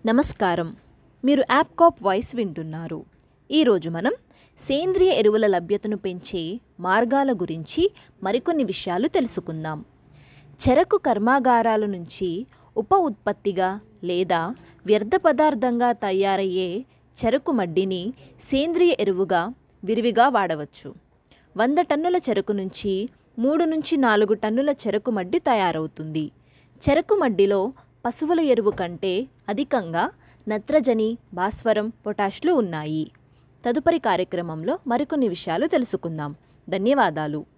నమస్కారం మీరు యాప్కాప్ వాయిస్ వింటున్నారు ఈరోజు మనం సేంద్రియ ఎరువుల లభ్యతను పెంచే మార్గాల గురించి మరికొన్ని విషయాలు తెలుసుకుందాం చెరకు కర్మాగారాల నుంచి ఉప ఉత్పత్తిగా లేదా వ్యర్థ పదార్థంగా తయారయ్యే చెరకు మడ్డిని సేంద్రియ ఎరువుగా విరివిగా వాడవచ్చు వంద టన్నుల చెరకు నుంచి మూడు నుంచి నాలుగు టన్నుల చెరకు మడ్డి తయారవుతుంది చెరకు మడ్డిలో పశువుల ఎరువు కంటే అధికంగా నత్రజని భాస్వరం పొటాష్లు ఉన్నాయి తదుపరి కార్యక్రమంలో మరికొన్ని విషయాలు తెలుసుకుందాం ధన్యవాదాలు